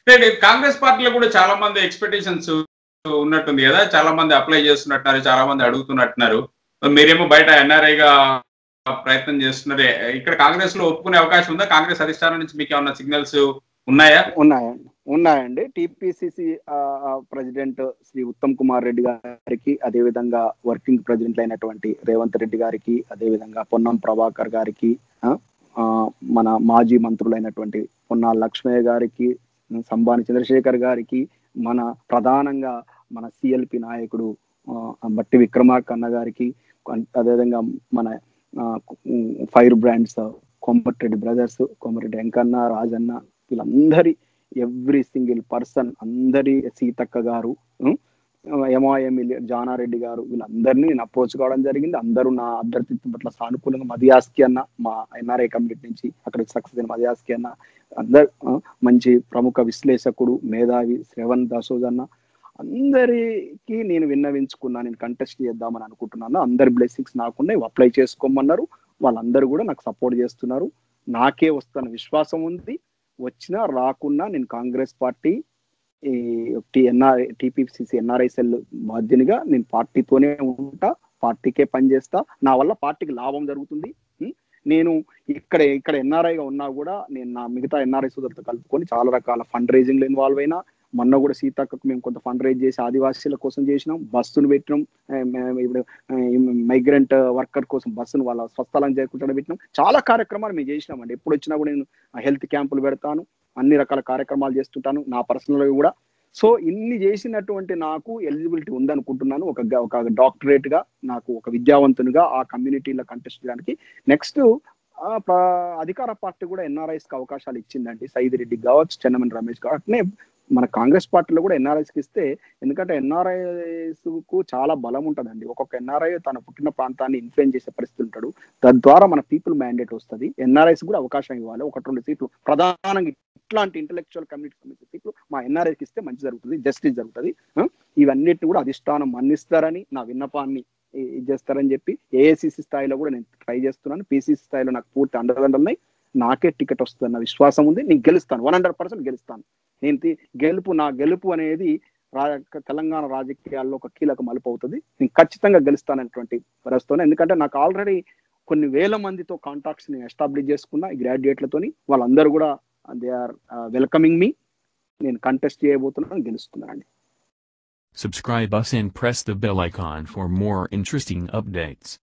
అంటే కాంగ్రెస్ పార్టీలో కూడా చాలా మంది ఎక్స్పెక్టేషన్స్ ఉన్నట్టుంది కదా చాలా మంది అప్లై చేస్తున్నట్టున్నారు చాలా మంది అడుగుతున్నట్టున్నారు మీరేమో బయట ఎన్ఆర్ఐ గా ప్రయత్నం చేస్తున్నారు ఇక్కడ కాంగ్రెస్ లో ఒప్పుకునే అవకాశం ఉందా కాంగ్రెస్ అధిష్టానం నుంచి మీకు ఏమన్నా సిగ్నల్స్ ఉన్నాయా ఉన్నాయండి ఉన్నాయండి టిపిసిసి ప్రెసిడెంట్ శ్రీ ఉత్తమ్ కుమార్ రెడ్డి గారికి అదేవిధంగా వర్కింగ్ ప్రెసిడెంట్ అయినటువంటి రేవంత్ రెడ్డి గారికి అదేవిధంగా పొన్నం ప్రభాకర్ గారికి ఆ, ఆ, మన మాజీ మంత్రులైనటువంటి పొన్నాల లక్ష్మయ్య గారికి సంబాని చంద్రశేఖర్ గారికి మన ప్రధానంగా మన సిఎల్పి నాయకుడు ఆ, బట్టి విక్రమార్క గారికి కొన్- అదేవిధంగా మన ఆ, fire brands Komatireddy brothers Komatireddy Venkanna Rajanna వీళ్ళందరి ఎవ్రీ సింగిల్ పర్సన్ అందరి సీతక్క గారు ఎంఐఎం జానారెడ్డి గారు వీళ్ళందరినీ నేను అప్రోచ్ కావడం జరిగింది అందరూ నా అభ్యర్థిత్వం పట్ల సానుకూలంగా మదియాస్కి అన్న మా ఎన్ఆర్ఐ కమిటీ నుంచి అక్కడ సక్సెస్ అయిన మదియాస్కి అన్న అందరు ఆ, మంచి ప్రముఖ విశ్లేషకుడు మేధావి శ్రవణ్ దాసోజ్ అన్న అందరికీ నేను విన్నవించుకున్నా నేను కంటెస్ట్ చేద్దామని అనుకుంటున్నాను అందరి బ్లెస్సింగ్స్ నాకున్నాయి అప్లై చేసుకోమన్నారు వాళ్ళందరూ కూడా నాకు సపోర్ట్ చేస్తున్నారు నాకే వస్తున్న విశ్వాసం ఉంది వచ్చినా రాకున్నా నేను కాంగ్రెస్ పార్టీ ఈ ఎన్ఆర్ టీపీసీసీ ఎన్ఆర్ఐ సెల్ బాధ్యునిగా నేను పార్టీతోనే ఉంటా పార్టీకే పనిచేస్తా నా వల్ల పార్టీకి లాభం జరుగుతుంది ఉం? నేను ఇక్కడ ఇక్కడ ఎన్ఆర్ఐగా ఉన్నా కూడా నేను నా మిగతా ఎన్ఆర్ఐ సోదరులతో కలుపుకొని చాలా రకాల ఫండ్ రైజింగ్ లో ఇన్వాల్వ్ అయినా మొన్న కూడా సీతక్కకు మేము కొంత ఫండ్ రైజ్ చేసి ఆదివాసీల కోసం చేసినాం బస్సును పెట్టినాం ఆ, మేము ఇప్పుడు మైగ్రెంట్ వర్కర్ కోసం బస్సును వాళ్ళ స్వస్థలం చేరుకుంటూ పెట్టినాం చాలా కార్యక్రమాలు మేము చేసినామండి ఎప్పుడు వచ్చినా కూడా నేను హెల్త్ క్యాంపులు పెడతాను అన్ని రకాల కార్యక్రమాలు చేస్తుంటాను నా పర్సనల్ కూడా సో ఇన్ని చేసినటువంటి నాకు ఎలిజిబిలిటీ ఉందనుకుంటున్నాను ఒక గ- ఒక డాక్టరేట్ గా నాకు ఒక విద్యావంతునిగా ఆ కమ్యూనిటీలో కంటెస్ట్ చేయడానికి నెక్స్ట్ అధికార పార్టీ కూడా ఎన్ఆర్ఐస్ కి అవకాశాలు ఇచ్చిందండి సైద్ రెడ్డి కావచ్చు చెన్నమన్ రమేష్ కావచ్చు అట్నే మన కాంగ్రెస్ పార్టీలో కూడా ఎన్ఆర్ఐస్ కి ఇస్తే ఎందుకంటే ఎన్ఆర్ఐస్ కు చాలా బలం ఉంటుందండి ఒక్కొక్క ఎన్ఆర్ఐ తన పుట్టిన ప్రాంతాన్ని ఇన్ఫ్లుయెన్స్ చేసే పరిస్థితి ఉంటాడు తద్వారా మన పీపుల్ మ్యాండేట్ వస్తుంది ఎన్ఆర్ఐస్ కూడా అవకాశం ఇవ్వాలి ఒకటి రెండు సీట్లు ప్రధానంగా ఇట్లాంటి ఇంటలెక్చువల్ కమ్యూనిటీ సంబంధించిన సీట్లు మా ఎన్ఆర్ఐకి ఇస్తే మంచి జరుగుతుంది జస్టిస్ జరుగుతుంది ఆ? ఇవన్నిటిని కూడా అధిష్టానం మన్నిస్తారని నా విన్నపాన్ని ఇ- ఇది చేస్తారని చెప్పి ఏఐసిసి స్థాయిలో కూడా నేను ట్రై చేస్తున్నాను పిసిసి స్థాయిలో నాకు పూర్తి అండదండలు ఉన్నాయి నాకే టికెట్ వస్తుందన్న విశ్వాసం ఉంది నేను గెలుస్తాను వన్ హండ్రెడ్ పర్సెంట్ గెలుస్తాను నేను తి- గెలుపు నా గెలుపు అనేది రా తెలంగాణ రాజకీయాల్లో ఒక కీలక మలుపు అవుతుంది నేను ఖచ్చితంగా గెలుస్తానటువంటి పరిస్థితి ఎందుకంటే నాకు ఆల్రెడీ కొన్ని వేల మందితో కాంటాక్ట్స్ నేను ఎస్టాబ్లిష్ చేసుకున్నా ఈ గ్రాడ్యుయేట్లతోని వాళ్ళందరూ కూడా దే ఆర్ వెల్కమింగ్ మీ నేను కంటెస్ట్ చేయబోతున్నాను గెలుస్తున్నానండి Subscribe us and press the bell icon for more interesting updates.